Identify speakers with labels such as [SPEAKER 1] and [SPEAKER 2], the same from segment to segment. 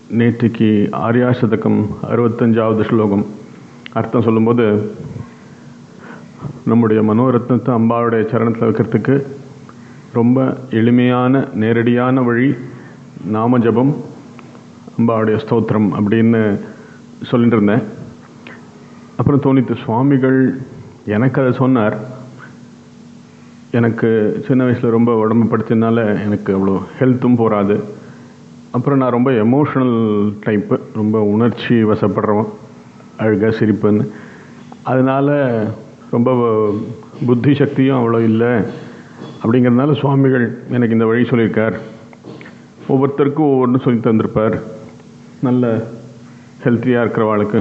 [SPEAKER 1] நேற்றுக்கு ஆர்யாசதகம் அறுபத்தஞ்சாவது ஸ்லோகம் அர்த்தம் சொல்லும்போது நம்முடைய மனோரத்னத்தை அம்பாவுடைய சரணத்தில் வைக்கிறதுக்கு ரொம்ப எளிமையான நேரடியான வழி நாம ஜபம் அம்பாவுடைய ஸ்தோத்திரம் அப்படின்னு சொல்லிட்டு இருந்தேன் அப்புறம் தோணித்து சுவாமிகள் எனக்கு அதை சொன்னார் எனக்கு சின்ன வயசில் ரொம்ப உடம்பு படுத்தினால எனக்கு அவ்வளோ ஹெல்த்தும் போகாது அப்புறம் நான் ரொம்ப எமோஷ்னல் டைப்பு ரொம்ப உணர்ச்சி வசப்படுறவன் அழுக சிரிப்புன்னு அதனால் ரொம்ப புத்தி சக்தியும் அவ்வளோ இல்லை அப்படிங்கிறதுனால சுவாமிகள் எனக்கு இந்த வழி சொல்லியிருக்கார் ஒவ்வொருத்தருக்கும் ஒவ்வொன்றும் சொல்லி தந்திருப்பார் நல்ல ஹெல்த்தியாக இருக்கிறவாளுக்கு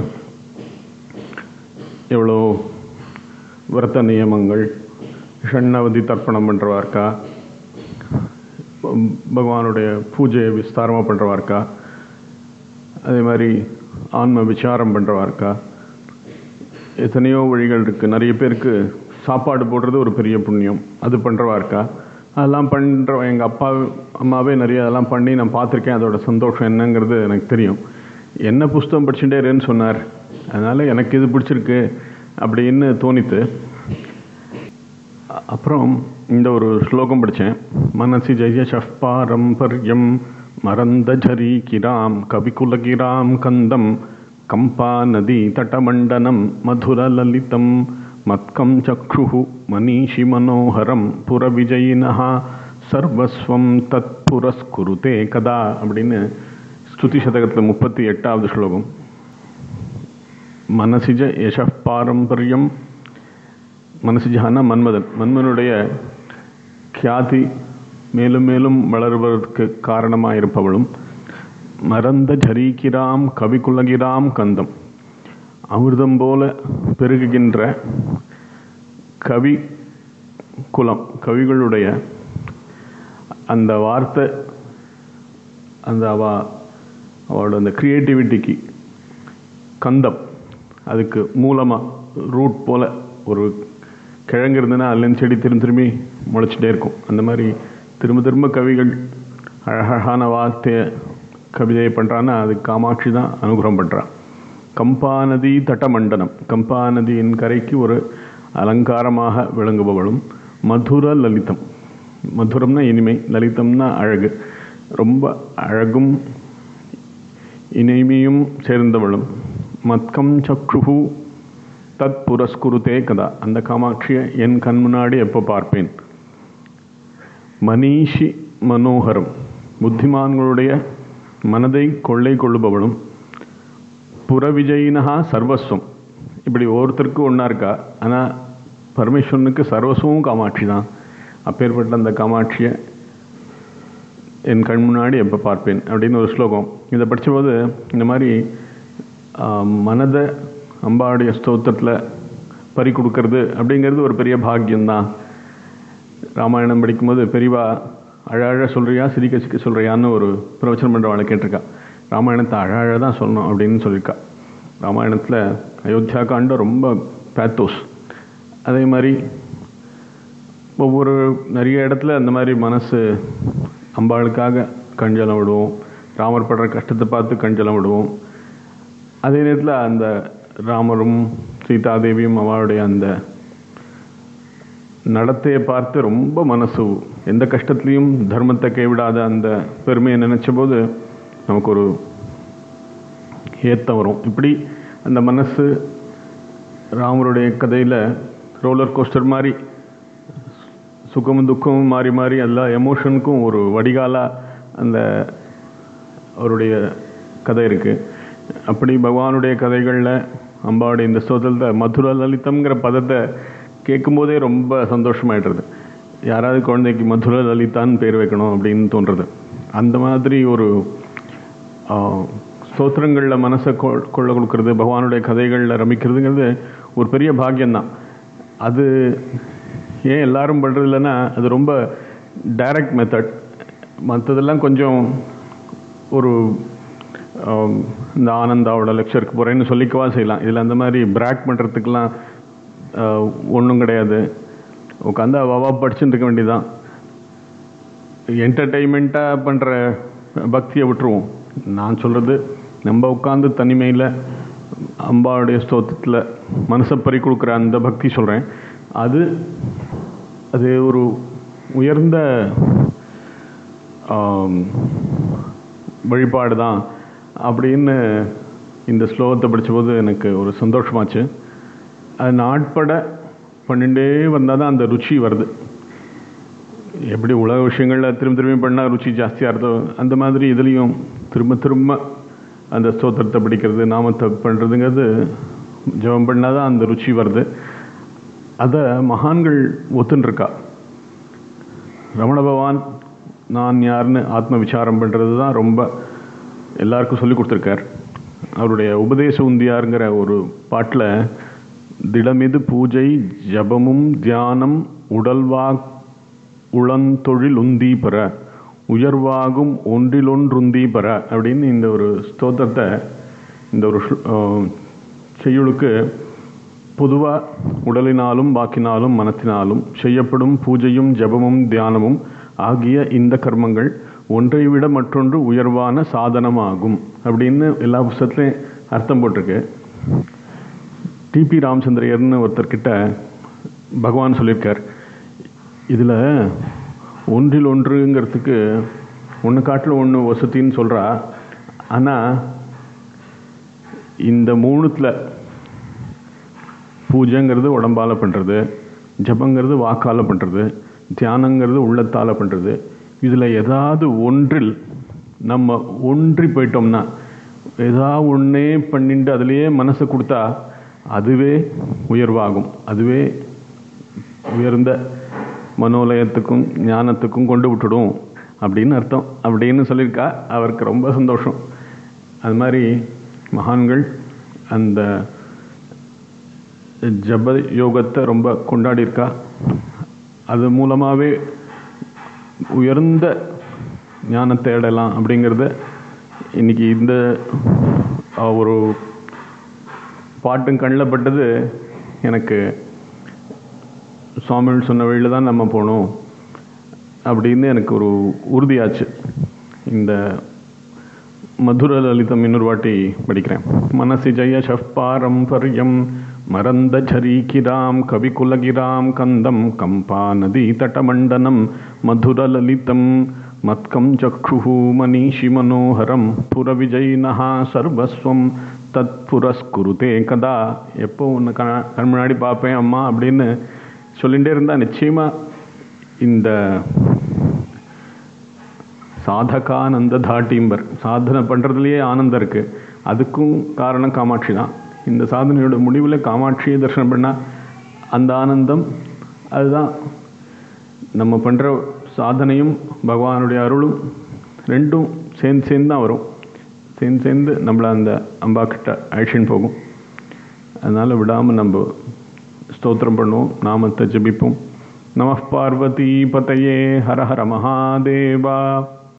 [SPEAKER 1] எவ்வளோ விரத நியமங்கள் ஷண்ணவதி தர்ப்பணம் பண்ணுறவா இருக்கா பகவானுடைய பூஜையை விஸ்தாரமாக பண்ணுறவா இருக்கா அதே மாதிரி ஆன்ம விசாரம் பண்ணுறவா இருக்கா எத்தனையோ வழிகள் இருக்குது நிறைய பேருக்கு சாப்பாடு போடுறது ஒரு பெரிய புண்ணியம் அது பண்ணுறவா இருக்கா அதெல்லாம் பண்ணுற எங்கள் அப்பா அம்மாவே நிறைய அதெல்லாம் பண்ணி நான் பார்த்துருக்கேன் அதோட சந்தோஷம் என்னங்கிறது எனக்கு தெரியும் என்ன புஸ்தகம் படிச்சுட்டே இருன்னு சொன்னார் அதனால் எனக்கு இது பிடிச்சிருக்கு அப்படின்னு தோணித்து அப்புறம் இந்த ஒரு ஸ்லோகம் படித்தேன் மனசி ஜெய ஷப்பாரம்பர்யம் மரந்தரி கிராம் கவிகுலகிராம் கந்தம் கம்பா நதி தட்டமண்டனம் மதுர லலிதம் மத்கம் சக்ஷு மனிஷி மனோகரம் புறவிஜயினா சர்வஸ்வம் தத் புரஸ்குருதே கதா அப்படின்னு ஸ்துதி சதகத்தில் முப்பத்தி எட்டாவது ஸ்லோகம் மனசிஜ யச பாரம்பரியம் மனசிஜானா மன்மதன் மன்மனுடைய கியாதி மேலும் மேலும் வளருவதற்கு காரணமாக இருப்பவளும் மறந்த ஜரீகிராம் கவிகுலகிராம் கந்தம் அமிர்தம் போல பெருகுகின்ற கவி குலம் கவிகளுடைய அந்த வார்த்தை அந்த அவ அவளோட அந்த க்ரியேட்டிவிட்டிக்கு கந்தம் அதுக்கு மூலமாக ரூட் போல் ஒரு கிழங்கு இருந்ததுன்னா அதுலேருந்து செடி திரும்ப திரும்பி முளைச்சிட்டே இருக்கும் அந்த மாதிரி திரும்ப திரும்ப கவிகள் அழகழகான வார்த்தையை கவிதையை பண்ணுறான்னா அது காமாட்சி தான் அனுகிரகம் பண்ணுறான் கம்பாநதி தட்டமண்டனம் கம்பாநதியின் கரைக்கு ஒரு அலங்காரமாக விளங்குபவளும் மதுர லலிதம் மதுரம்னா இனிமை லலிதம்னா அழகு ரொம்ப அழகும் இனிமையும் சேர்ந்தவளும் மத்கம் சக்ஷு தத் புரஸ்குருதே கதா அந்த காமாட்சியை என் கண் முன்னாடி எப்போ பார்ப்பேன் மனிஷி மனோகரம் புத்திமான்களுடைய மனதை கொள்ளை கொள்ளுபவளும் புறவிஜயினஹா சர்வஸ்வம் இப்படி ஒவ்வொருத்தருக்கும் ஒன்றா இருக்கா ஆனால் பரமேஸ்வரனுக்கு சர்வஸ்வமும் காமாட்சி தான் அப்பேற்பட்ட அந்த காமாட்சியை என் கண் முன்னாடி எப்போ பார்ப்பேன் அப்படின்னு ஒரு ஸ்லோகம் இதை படித்தபோது இந்த மாதிரி மனதை அம்பாவுடைய ஸ்தோத்திரத்தில் பறி கொடுக்கறது அப்படிங்கிறது ஒரு பெரிய பாக்கியம்தான் ராமாயணம் படிக்கும்போது பெரியவா அழ அழ சொல்கிறியா சிரிக்க சிரிக்க சொல்கிறியான்னு ஒரு பிரவச்சனம் பண்ணுறவாளை கேட்டிருக்கா ராமாயணத்தை அழ அழ தான் சொல்லணும் அப்படின்னு சொல்லியிருக்கா ராமாயணத்தில் அயோத்தியா காண்டம் ரொம்ப பேத்தோஸ் அதே மாதிரி ஒவ்வொரு நிறைய இடத்துல அந்த மாதிரி மனசு அம்பாளுக்காக கஞ்சலம் விடுவோம் ராமர் படுற கஷ்டத்தை பார்த்து கஞ்சலம் விடுவோம் அதே நேரத்தில் அந்த ராமரும் சீதாதேவியும் அவளுடைய அந்த நடத்தையை பார்த்து ரொம்ப மனசு எந்த கஷ்டத்துலேயும் தர்மத்தை கைவிடாத அந்த பெருமையை நினச்ச போது நமக்கு ஒரு ஏத்தம் வரும் இப்படி அந்த மனசு ராமருடைய கதையில் ரோலர் கோஸ்டர் மாதிரி சுகமும் துக்கமும் மாறி மாறி எல்லா எமோஷனுக்கும் ஒரு வடிகாலாக அந்த அவருடைய கதை இருக்குது அப்படி பகவானுடைய கதைகளில் அம்பாவுடைய இந்த ஸ்தோத்திரத்தில் மதுர லலிதம்ங்கிற பதத்தை கேட்கும்போதே ரொம்ப சந்தோஷமாயிடுறது யாராவது குழந்தைக்கு மதுர லலிதான்னு பேர் வைக்கணும் அப்படின்னு தோன்றுறது அந்த மாதிரி ஒரு ஸ்தோத்திரங்களில் மனசை கொள்ள கொடுக்கறது பகவானுடைய கதைகளில் ரமிக்கிறதுங்கிறது ஒரு பெரிய பாக்கியம்தான் அது ஏன் எல்லாரும் பண்ணுறது இல்லைன்னா அது ரொம்ப டைரக்ட் மெத்தட் மற்றதெல்லாம் கொஞ்சம் ஒரு இந்த ஆனந்தாவோட லெக்சருக்கு போகிறேன்னு சொல்லிக்கவா செய்யலாம் இதில் அந்த மாதிரி பிராக் பண்ணுறதுக்கெலாம் ஒன்றும் கிடையாது உட்காந்து அவா படிச்சுட்டு இருக்க வேண்டியதான் என்டர்டெயின்மெண்ட்டாக பண்ணுற பக்தியை விட்டுருவோம் நான் சொல்கிறது நம்ம உட்காந்து தனிமையில் அம்பாவுடைய ஸ்தோத்திரத்தில் மனசை பறி கொடுக்குற அந்த பக்தி சொல்கிறேன் அது அது ஒரு உயர்ந்த ஆம், வழிபாடு தான் அப்படின்னு இந்த ஸ்லோகத்தை படித்தபோது எனக்கு ஒரு சந்தோஷமாச்சு அது நாட்பட பண்ணிட்டே வந்தால் தான் அந்த ருச்சி வருது எப்படி உலக விஷயங்களில் திரும்ப திரும்பி பண்ணால் ருச்சி ஜாஸ்தியாக இருந்தோ அந்த மாதிரி இதுலேயும் திரும்ப திரும்ப அந்த ஸ்தோத்திரத்தை படிக்கிறது நாமத்தை பண்ணுறதுங்கிறது ஜெபம் பண்ணால் தான் அந்த ருச்சி வருது அதை மகான்கள் ஒத்துன்ருக்கா ரமண பகவான் நான் யாருன்னு ஆத்ம விசாரம் பண்ணுறது தான் ரொம்ப எல்லாருக்கும் சொல்லி கொடுத்துருக்கார் அவருடைய உபதேச உந்தியாருங்கிற ஒரு பாட்டில் திடமிது பூஜை ஜபமும் தியானம் உடல்வா உளந்தொழில் உந்தி பெற உயர்வாகும் ஒன்றிலொன்றுந்தி பெற அப்படின்னு இந்த ஒரு ஸ்தோத்திரத்தை இந்த ஒரு ஸ்லோ- ஆஹ் செய்யுளுக்கு பொதுவாக உடலினாலும் வாக்கினாலும் மனத்தினாலும் செய்யப்படும் பூஜையும் ஜபமும் தியானமும் ஆகிய இந்த கர்மங்கள் ஒன்றை விட மற்றொன்று உயர்வான சாதனமாகும் அப்படின்னு எல்லா புஸ்தகத்துலையும் அர்த்தம் போட்டிருக்கு டிபி ராமச்சந்திரையர்னு ஒருத்தர்கிட்ட பகவான் சொல்லியிருக்கார் இதில் ஒன்றில் ஒன்றுங்கிறதுக்கு ஒன்று காட்டில் ஒன்று வசதின்னு சொல்கிறா ஆனால் இந்த மூணுத்தில் பூஜைங்கிறது உடம்பால் பண்ணுறது ஜபங்கிறது வாக்கால் பண்ணுறது தியானங்கிறது உள்ளத்தால் பண்ணுறது இதில் ஏதாவது ஒன்றில் நம்ம ஒன்றி போயிட்டோம்னா ஏதாவது ஒன்றே பண்ணிட்டு அதுலேயே மனசை கொடுத்தா அதுவே உயர்வாகும் அதுவே உயர்ந்த மனோலயத்துக்கும் ஞானத்துக்கும் கொண்டு விட்டுடும் அப்படின்னு அர்த்தம் அப்படின்னு சொல்லியிருக்கா அவருக்கு ரொம்ப சந்தோஷம் அது மாதிரி மகான்கள் அந்த ஜப யோகத்தை ரொம்ப கொண்டாடியிருக்கா அது மூலமாகவே உயர்ந்த ஞானத்தை அடையலாம் அப்படிங்கிறத இன்னைக்கு இந்த அஹ், ஒரு பாட்டும் கண்ணில் பட்டது எனக்கு சுவாமிகள் சொன்ன வழியில் தான் நம்ம போகணும் அப்படின்னு எனக்கு ஒரு உறுதியாச்சு இந்த மதுர லலிதம் இன்னொரு வாட்டி படிக்கிறேன் மனசி ஜெய பாரம்பரியம் மரந்த சரீகிராம் கவிகுலகிராம் கந்தம் கம்பா நதி தட்டமண்டனம் மதுர லலிதம் மத்கம் சக்ஷு மனிஷி மனோகரம் புரவிஜயினஹா சர்வஸ்வம் தத் புரஸ்குருதே கதா எப்போ உன்னை கண கண் முன்னாடி பார்ப்பேன் அம்மா அப்படின்னு சொல்லிகிட்டே இருந்தால் நிச்சயமாக இந்த சாதகானந்த தாட்டிம்பர் சாதனை பண்ணுறதுலையே ஆனந்தம் இருக்குது அதுக்கும் காரணம் காமாட்சி தான் இந்த சாதனையோட முடிவில் காமாட்சியை தரிசனம் பண்ணால் அந்த ஆனந்தம் அதுதான் நம்ம பண்ணுற சாதனையும் பகவானுடைய அருளும் ரெண்டும் சேர்ந்து சேர்ந்து தான் வரும் சேர்ந்து சேர்ந்து நம்மளை அந்த அம்பா கிட்ட அழிச்சின்னு போகும் அதனால் விடாமல் நம்ம ஸ்தோத்திரம் பண்ணுவோம் நாமத்தை ஜெபிப்போம் நம பார்வதி பதையே ஹர ஹர மகாதேவா